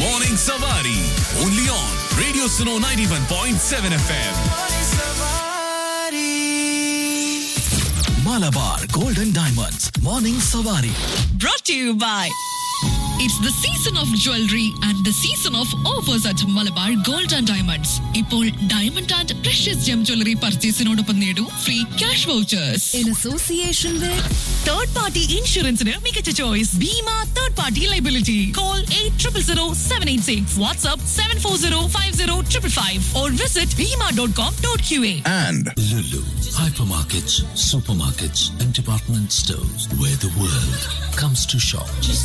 Morning Savari. Only on Radio Suno 91.7 FM. Malabar Golden Diamonds. Morning Savari. brought to you by It's the season of jewelry and the season of offers at Malabar Gold and Diamonds. ഇപ്പോൾ diamond and precious gem jewellery പർച്ചേസിനോടൊപ്പം നേടൂ free cash vouchers in association third party ഇൻഷുറൻസിന് മികച്ച choice Bhima third party liability call eight triple zero seven eight six WhatsApp seven four zero five zero triple five or visit Bhima dot com dot Q A And Lulu, hypermarkets, supermarkets, and department stores where the world comes to shop.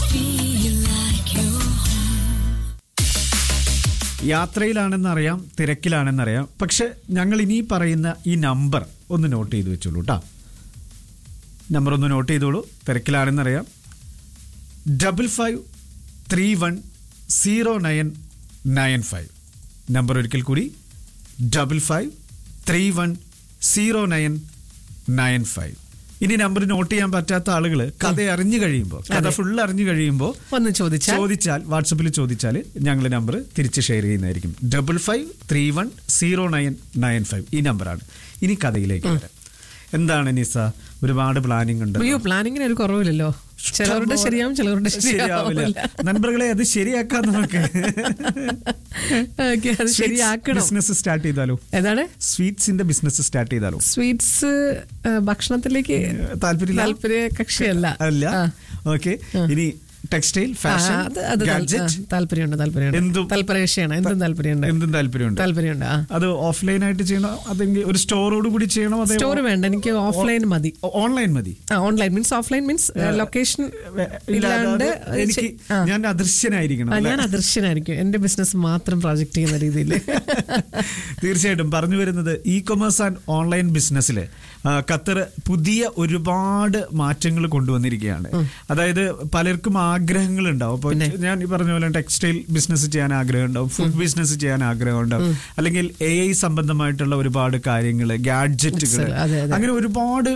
യാത്രയിലാണെന്നറിയാം തിരക്കിലാണെന്നറിയാം പക്ഷെ ഞങ്ങൾ ഇനി പറയുന്ന ഈ number ഒന്ന് not ചെയ്ത് വെച്ചോളൂ കേട്ടോ നമ്പർ ഒന്ന് നോട്ട് ചെയ്തോളൂ തിരക്കിലാണെന്നറിയാം double five three one zero nine nine five number ഒരിക്കൽ കൂടി double five three one zero nine nine five ഇനി നമ്പർ നോട്ട് ചെയ്യാൻ പറ്റാത്ത ആളുകൾ കഥ അറിഞ്ഞു കഴിയുമ്പോൾ കഥ ഫുൾ അറിഞ്ഞു കഴിയുമ്പോൾ ഒന്ന് ചോദിച്ചാൽ ചോദിച്ചാൽ വാട്സപ്പിൽ ചോദിച്ചാൽ ഞങ്ങൾ നമ്പർ തിരിച്ച് ഷെയർ ചെയ്യുന്നതായിരിക്കും double five three one zero nine nine five ഈ നമ്പറാണ് ഇനി കഥയിലേക്ക് വരാം എന്താണ് നിസ ഒരുപാട് പ്ലാനിങ് ഉണ്ട് അയ്യോ പ്ലാനിങ്ങിന് ഒരു കുറവില്ലല്ലോ ചിലവരുടെ ശരിയാവും ചിലവരുടെ ശരിയാവില്ല ശരിയാവില്ല നண்பர்களെ അത് ശരിയാക്കാൻ നമുക്ക് ഓക്കെ അത് ശരിയാക്കണം ബിസിനസ് സ്റ്റാർട്ട് ചെയ്താലോ ഏതാണ് സ്വീറ്റ്സിന്റെ ബിസിനസ് സ്റ്റാർട്ട് ചെയ്താലോ സ്വീറ്റ്സ് ഭക്ഷണത്തിലേക്ക് താല്പര്യമില്ല താല്പര്യ കക്ഷിയല്ല അല്ല ആ. ഓക്കെ ഇനി ടെക്സ്റ്റൈൽ ആ, ഫാഷൻ അത് അത് താൽ- ആ, ഗാഡ്ജറ്റ് താല്പര്യമുണ്ട് താല്പര്യമുണ്ട് എന്തും താല്പര്യമാണ് എന്തും താല്പര്യമുണ്ട് എന്തും താല്പര്യമുണ്ട് താല്പര്യമുണ്ട് ആ അത് ഓഫ്ലൈൻ ആയിട്ട് ചെയ്യണോ അതെങ്കിൽ ഒരു സ്റ്റോറോട് കൂടി ചെയ്യണോ അതോ സ്റ്റോർ വേണ്ട എനിക്ക് ഓഫ്ലൈൻ മതി ഓൺലൈൻ മതി online means offline means location ഇല്ല, ഇല്ലാണ്ട് അത് എനിക്ക് ആ. ഞാൻ അദൃശ്യനായിരിക്കണം ആ, അല്ലേ? ഞാൻ അദൃശ്യനായിരിക്കും എന്റെ ബിസിനസ് മാത്രം പ്രോജക്ട് ചെയ്യുന്ന രീതിയിൽ തീർച്ചയായിട്ടും പറഞ്ഞു വരുന്നത് ഇ കൊമേഴ്സ് ആൻഡ് ഓൺലൈൻ ബിസിനസ്സിൽ ഖത്തർ പുതിയ ഒരുപാട് മാറ്റങ്ങൾ കൊണ്ടുവന്നിരിക്കുകയാണ് അതായത് പലർക്കും ആഗ്രഹങ്ങൾ ഉണ്ടാവും അപ്പോൾ ഞാൻ ഈ പറഞ്ഞ പോലെ ടെക്സ്റ്റൈൽ ബിസിനസ് ചെയ്യാൻ ആഗ്രഹം ഉണ്ടാവും ഫുഡ് ബിസിനസ് ചെയ്യാൻ ആഗ്രഹം ഉണ്ടാവും അല്ലെങ്കിൽ എ ഐ സംബന്ധമായിട്ടുള്ള ഒരുപാട് കാര്യങ്ങൾ ഗാഡ്ജറ്റുകൾ അതെ, അതെ. അങ്ങനെ ഒരുപാട്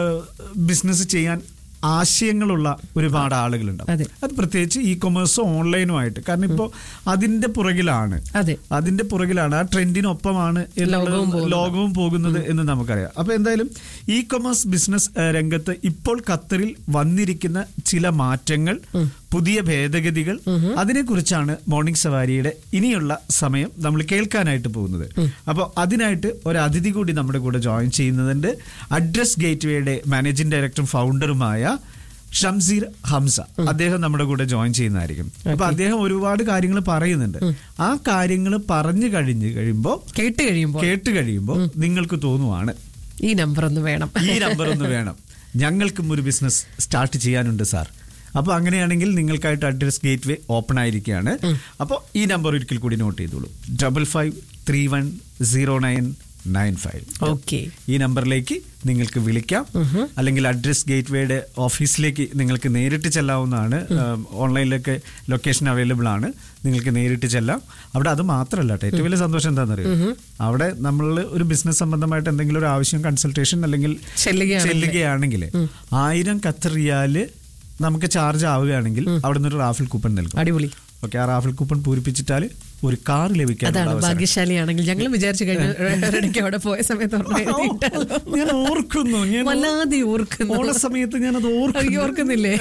ബിസിനസ് ചെയ്യാൻ ആശയങ്ങളുള്ള ഒരുപാട് ആളുകളുണ്ടാവും അതെ. അത് പ്രത്യേകിച്ച് ഇ കൊമേഴ്സും ഓൺലൈനുമായിട്ട് കാരണം ഇപ്പോൾ അതിന്റെ പുറകിലാണ് അതെ അതിന്റെ പുറകിലാണ് ആ ട്രെൻഡിനൊപ്പമാണ് എന്നുള്ളത് ലോകവും പോകുന്നത്. ലോകവും പോകുന്നത് എന്ന് നമുക്കറിയാം അപ്പൊ എന്തായാലും ഇ കൊമേഴ്സ് ബിസിനസ് ഏഹ്, രംഗത്ത് ഇപ്പോൾ ഖത്തറിൽ വന്നിരിക്കുന്ന ചില മാറ്റങ്ങൾ പുതിയ ഭേദഗതികൾ അതിനെക്കുറിച്ചാണ് മോർണിംഗ് സവാരിയുടെ ഇനിയുള്ള സമയം നമ്മൾ കേൾക്കാനായിട്ട് പോകുന്നത് അപ്പോൾ അതിനായിട്ട് ഒരു അതിഥി കൂടി നമ്മുടെ കൂടെ ജോയിൻ ചെയ്യുന്നതുണ്ട് അഡ്രസ് ഗേറ്റ്വേയുടെ മാനേജിംഗ് ഡയറക്ടറും ഫൗണ്ടറുമായ ഷംസീർ ഹംസ അദ്ദേഹം നമ്മുടെ കൂടെ ജോയിൻ ചെയ്യുന്നതായിരിക്കും അപ്പൊ അദ്ദേഹം ഒരുപാട് കാര്യങ്ങൾ പറയുന്നുണ്ട് ആ കാര്യങ്ങൾ പറഞ്ഞു കഴിഞ്ഞ് കഴിയുമ്പോൾ കേട്ട് കഴിയുമ്പോൾ കേട്ട് കഴിയുമ്പോൾ നിങ്ങൾക്ക് തോന്നുവാണ് ഈ നമ്പർ ഒന്ന് വേണം ഈ നമ്പർ ഒന്ന് വേണം ഞങ്ങൾക്കും ഒരു ബിസിനസ് സ്റ്റാർട്ട് ചെയ്യാനുണ്ട് സാർ അപ്പോൾ അങ്ങനെയാണെങ്കിൽ നിങ്ങൾക്കായിട്ട് അഡ്രസ് ഗേറ്റ് വേ ഓപ്പൺ ആയിരിക്കുകയാണ് അപ്പോൾ ഈ നമ്പർ ഒരിക്കൽ കൂടി നോട്ട് ചെയ്തോളൂ double five three one zero nine nine five okay ഈ നമ്പറിലേക്ക് നിങ്ങൾക്ക് വിളിക്കാം അല്ലെങ്കിൽ അഡ്രസ് ഗേറ്റ് വേയുടെ ഓഫീസിലേക്ക് നിങ്ങൾക്ക് നേരിട്ട് ചെല്ലാവുന്നതാണ് ഉം, ഓൺലൈനിലൊക്കെ ലൊക്കേഷൻ അവൈലബിൾ ആണ് നിങ്ങൾക്ക് നേരിട്ട് ചെല്ലാം അവിടെ അത് മാത്രമല്ല കേട്ടോ ഏറ്റവും വലിയ സന്തോഷം എന്താണെന്നറിയോ അവിടെ നമ്മൾ ഒരു ബിസിനസ് സംബന്ധമായിട്ട് എന്തെങ്കിലും ഒരു ആവശ്യം കൺസൾട്ടേഷൻ അല്ലെങ്കിൽ ചെല്ലുകയാണെങ്കിൽ. ചെല്ലുകയാണെങ്കിൽ ആയിരം ഖത്തർ റിയാല് നമുക്ക് ചാർജ് ആവുകയാണെങ്കിൽ അവിടെ നിന്ന് ഒരു റാഫിൽ കൂപ്പൺ നൽകും അടിപൊളി ഓക്കെ ആ റാഫിൽ കൂപ്പൺ പൂരിപ്പിച്ചിട്ടാൽ ഒരു കാർ ലഭിക്കാനുള്ള അതാണ് അവസരം ഭാഗ്യശാലിയാണെങ്കിൽ ഞങ്ങൾ വിചാരിച്ചു കഴിഞ്ഞു ഇടയ്ക്ക് അവിടെ പോയ സമയത്ത് ഒരെണ്ണം എഴുതിയിട്ടാലോ. ഞാൻ ഓർക്കുന്നു ഞാൻ വല്ലാതെ ഓർക്കുന്നു ഓണ സമയത്ത് ഞാൻ അത് അയ്യോ, ഓർക്കുന്നില്ലേ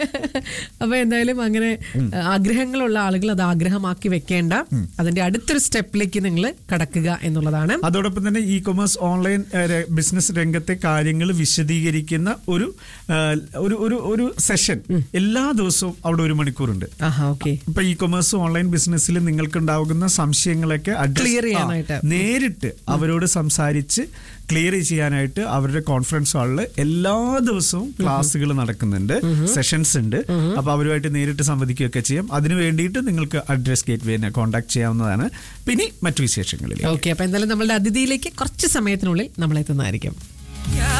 അപ്പൊ എന്തായാലും അങ്ങനെ ആഗ്രഹങ്ങളുള്ള ആളുകൾ അത് ആഗ്രഹമാക്കി വെക്കേണ്ട അതിന്റെ അടുത്തൊരു സ്റ്റെപ്പിലേക്ക് നിങ്ങൾ കടക്കുക എന്നുള്ളതാണ് അതോടൊപ്പം തന്നെ ഇ കൊമേഴ്സ് ഓൺലൈൻ ഏഹ്, ര- ബിസിനസ് രംഗത്തെ കാര്യങ്ങൾ വിശദീകരിക്കുന്ന ഒരു ഏഹ്, ഒരു ഒരു ഒരു സെഷൻ എല്ലാ ദിവസവും അവിടെ ഒരു മണിക്കൂറുണ്ട് ആഹാ ഓക്കെ ഇപ്പൊ ഇ കൊമേഴ്സ് ഓൺലൈൻ ബിസിനസ്സിൽ നിങ്ങൾക്കുണ്ടാകുന്ന സംശയങ്ങളൊക്കെ address- Clear ആ, ചെയ്യാനായിട്ട്. നേരിട്ട് അവരോട് സംസാരിച്ച് ക്ലിയർ ചെയ്യാനായിട്ട് അവരുടെ കോൺഫറൻസ് ഹാളിൽ എല്ലാ ദിവസവും ക്ലാസ്സുകൾ നടക്കുന്നുണ്ട് സെഷൻസ് ഉണ്ട് അപ്പൊ അവരുമായിട്ട് നേരിട്ട് സംവദിക്കുകയൊക്കെ ചെയ്യാം അതിനു വേണ്ടിയിട്ട് നിങ്ങൾക്ക് അഡ്രസ് ഗേറ്റ് വേനെ കോൺടാക്ട് ചെയ്യാവുന്നതാണ് പിന്നെ മറ്റു വിശേഷങ്ങളിൽ ഓക്കെ അപ്പൊ എന്തായാലും നമ്മളുടെ അതിഥിയിലേക്ക് കുറച്ച് സമയത്തിനുള്ളിൽ നമ്മൾ എത്തുന്നതായിരിക്കും